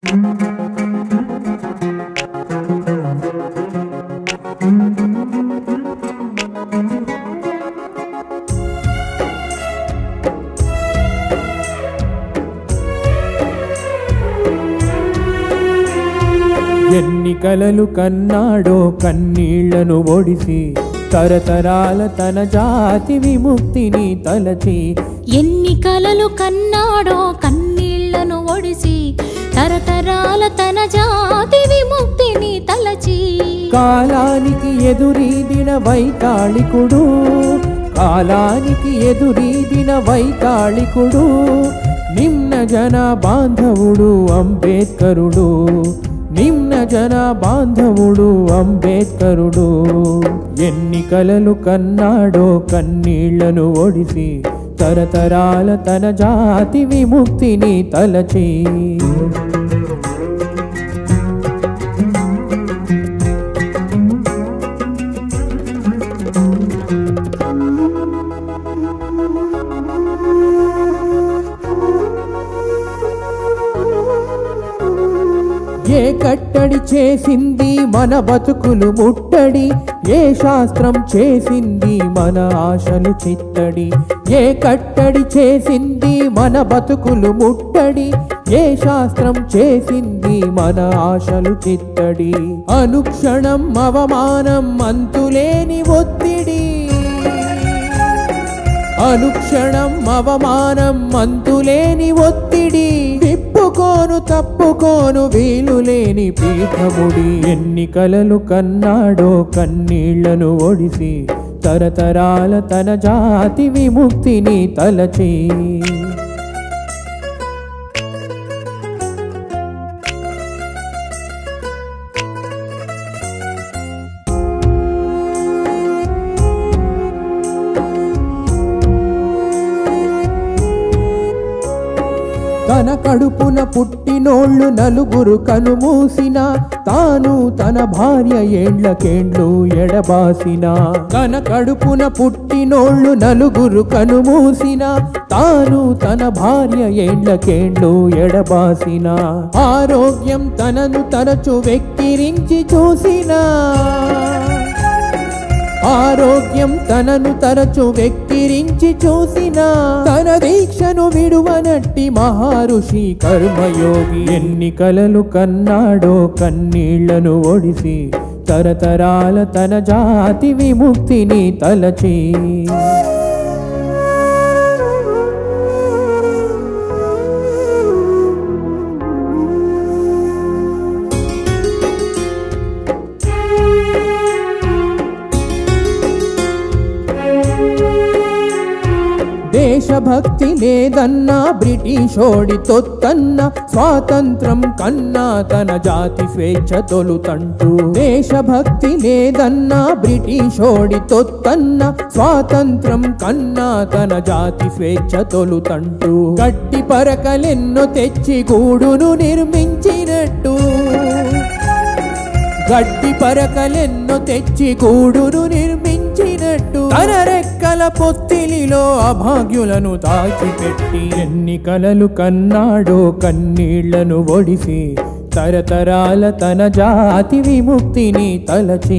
ఎన్ని కలలు కన్నాడో కన్నీళ్లను ఒడిసి తరతరాల తన జాతి విముక్తిని తలచి ఎన్ని కలలు కన్నాడో కన్నీళ్లను ఒడిసి తరతరాల తన జాతి విముక్తిని తలచి కాలానికి ఎదురీదిన వైతాళికుడు కాలానికి ఎదురీదిన వైతాళికుడు నిమ్న జన బాంధవుడు అంబేద్కరుడు నిమ్న జన బాంధవుడు అంబేద్కరుడు ఎన్ని కలలు కన్నాడో కన్నీళ్లను ఒడిసి తరతరాల తన జాతి విముక్తిని తలచి ఏ కట్టడి చేసింది మన బతుకులు ముట్టడి ఏ శాస్త్రం చేసింది మన ఆశలు చిత్తడి ఏ కట్టడి చేసింది మన బతుకులు ముట్టడి ఏ శాస్త్రం చేసింది మన ఆశలు చిత్తడి అనుక్షణం అవమానం అంతులేని ఒత్తిడి అనుక్షణం అవమానం మంతులేని ఒత్తిడి తిప్పుకోను తప్పుకోను వీలు లేని పీఠముడి ఎన్ని కలలు కన్నాడో కన్నీళ్లను ఒడిసి తరతరాల తన జాతి విముక్తిని తలచి తన కడుపున పుట్టినోళ్ళు నలుగురు కనుమూసిన తాను తన భార్య ఏండ్లకేండ్లు ఎడబాసిన తన కడుపున పుట్టినోళ్ళు నలుగురు కనుమూసిన తాను తన భార్య ఏండ్లకేండ్లు ఎడబాసిన ఆరోగ్యం తనను తరచు వెక్కిరించి చూసినా ఆరోగ్యం తనను తరచు వెక్కిరించి చూసిన తన దీక్షను విడువనట్టి మహారుషి కర్మయోగి ఎన్ని కలలు కన్నాడో కన్నీళ్లను ఒడిసి తరతరాల తన జాతి విముక్తిని తలచి దేశభక్తి లేదన్నా బ్రిటిషోడి తొత్తన్న స్వాతంత్రం కన్నా తన జాతి స్వేచ్ఛ తొలుతంటూ దేశభక్తి లేదన్నా బ్రిటిషోడి తొత్తన్న స్వాతంత్రం కన్నా తన జాతి స్వేచ్ఛ తొలుతంటూ గట్టి పరకలెన్నో తెచ్చి గూడును నిర్మించినట్టు గడ్డి పరకలెన్నో తెచ్చి గూడును నిర్మించినట్టు తన రెక్కల పొత్తిలిలో అభాగ్యులను దాచిపెట్టి ఎన్ని కలలు కన్నాడో కన్నీళ్లను ఒడిసి తరతరాల తన జాతి విముక్తిని తలచి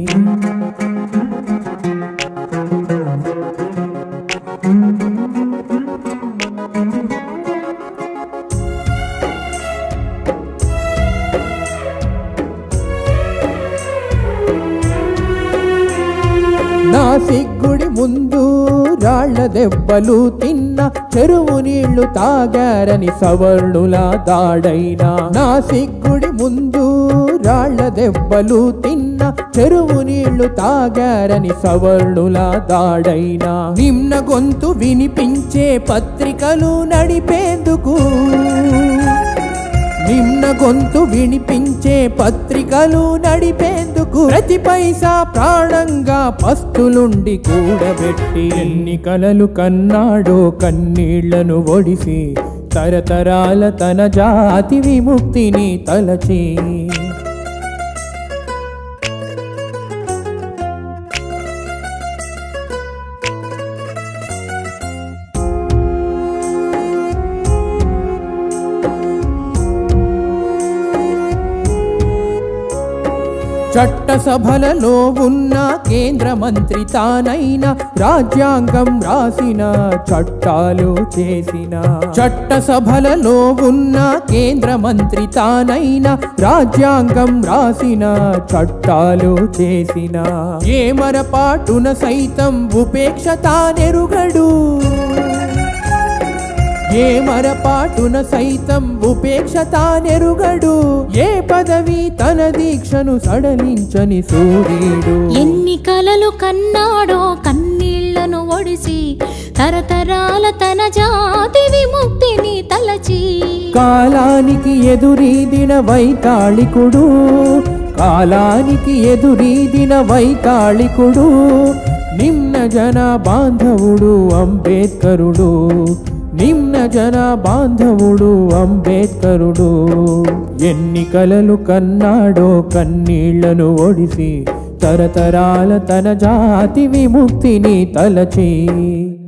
నా సిగ్గుడి ముందు రాళ్ల దెబ్బలు తిన్న చెరువు నీళ్లు తాగారని సవర్ణుల దాడైనా నా సిగ్గుడి ముందు రాళ్ల దెబ్బలు తిన్న చెరువు నీళ్లు తాగారని సవర్ణుల దాడైనా నిమ్న గొంతు వినిపించే పత్రికలు నడిపేందుకు నిమ్న గొంతు వినిపించే పత్రికలు నడిపేందుకు ప్రతి పైసా ప్రాణంగా పస్తులుండి కూడబెట్టి ఎన్ని కలలు కన్నాడో కన్నీళ్లను ఒడిసి తరతరాల తన జాతి విముక్తిని తలచి చట్టసభలలో ఉన్న కేంద్ర మంత్రి తానైనా రాజ్యాంగం రాసిన చట్టాలు చేసిన చట్టసభలలో ఉన్న కేంద్ర మంత్రి తానైనా రాజ్యాంగం రాసిన చట్టాలు చేసిన ఏ మరపాటున సైతం ఉపేక్ష తానెరుగడు ఏ మరపాటున సైతం ఉపేక్ష తానెరుగడు ఏ పదవి తన దీక్షను సడలించని సూర్యుడు ఎన్ని కలలు కన్నాడో కన్నీళ్లను ఒడిసి తరతరాల తన జాతి విముక్తిని తలచి కాలానికి ఎదురీదిన వైతాళికుడు కాలానికి ఎదురీదిన వైతాళికుడు నిమ్న జన బాంధవుడు అంబేద్కరుడు నిమ్న జన బాంధవుడు అంబేద్కరుడు ఎన్ని కలలు కన్నాడో కన్నీళ్లను ఒడిసి తరతరాల తన జాతి విముక్తిని తలచి